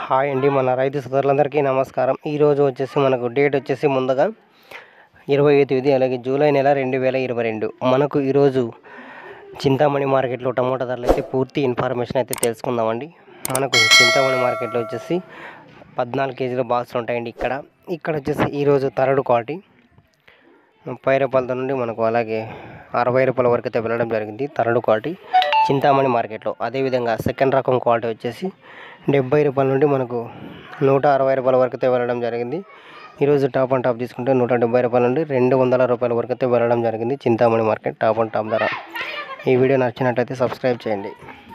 hi అండి మన రైతు సోదరులందరికీ నమస్కారం ఈరోజు వచ్చేసి మనకు డేట్ వచ్చేసి ముందుగా ఇరవై తేదీ అలాగే జూలై నెల రెండు వేల ఇరవై రెండు మనకు ఈరోజు చింతామణి మార్కెట్లో టమోటా ధరలు అయితే పూర్తి ఇన్ఫర్మేషన్ అయితే తెలుసుకుందామండి మనకు చింతామణి మార్కెట్లో వచ్చేసి పద్నాలుగు కేజీల బాక్సులు ఉంటాయండి ఇక్కడ ఇక్కడ వచ్చేసి ఈరోజు తరడు క్వాలిటీ ముప్పై రూపాయల నుండి మనకు అలాగే అరవై రూపాయల వరకు అయితే వెళ్ళడం జరిగింది తరడు క్వాలిటీ చింతామణి మార్కెట్లో అదేవిధంగా సెకండ్ రకం క్వాలిటీ వచ్చేసి డెబ్బై రూపాయల నుండి మనకు నూట అరవై రూపాయల వరకు అయితే వెళ్ళడం జరిగింది ఈరోజు టాప్ అండ్ టాప్ తీసుకుంటే నూట డెబ్బై రూపాయల నుండి రెండు వందల రూపాయల వరకు అయితే వెళ్ళడం జరిగింది Chintamani market top and top ధర ఈ వీడియో నచ్చినట్లయితే సబ్స్క్రైబ్ చేయండి